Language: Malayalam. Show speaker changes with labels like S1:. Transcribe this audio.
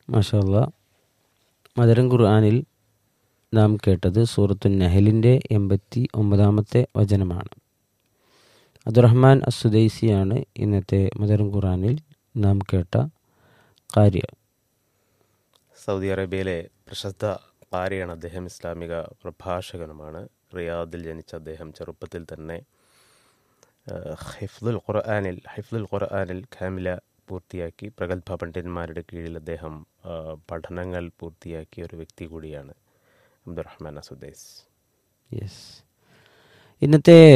S1: മാഷല്ല മധുരം ഖുർആാനിൽ നാം കേട്ടത് സൂറത്തു നഹലിൻ്റെ എൺപത്തി ഒമ്പതാമത്തെ വചനമാണ് അബ്ദുറഹ്മാൻ അസുദൈസിയാണ് ഇന്നത്തെ മധുരം ഖുർആാനിൽ നാം കേട്ട കാര്യം
S2: സൗദി അറേബ്യയിലെ പ്രശസ്ത കാരിയാണ് അദ്ദേഹം ഇസ്ലാമിക പ്രഭാഷകനുമാണ് റിയാദിൽ ജനിച്ച അദ്ദേഹം ചെറുപ്പത്തിൽ തന്നെ ഏഹ്, ഹിഫ്ദുൽ ഖുർആനിൽ ഹിഫ്ദുൽ ഖുർആനിൽ ഖാമില പൂർത്തിയാക്കി പ്രഗത്ഭ പണ്ഡിതന്മാരുടെ കീഴിൽ അദ്ദേഹം ഏഹ്, പഠനങ്ങൾ പൂർത്തിയാക്കിയ ഒരു വ്യക്തി കൂടിയാണ് അബ്ദുറഹ്മാൻ അസുദൈസ്
S1: യെസ് ഇന്നത്തെ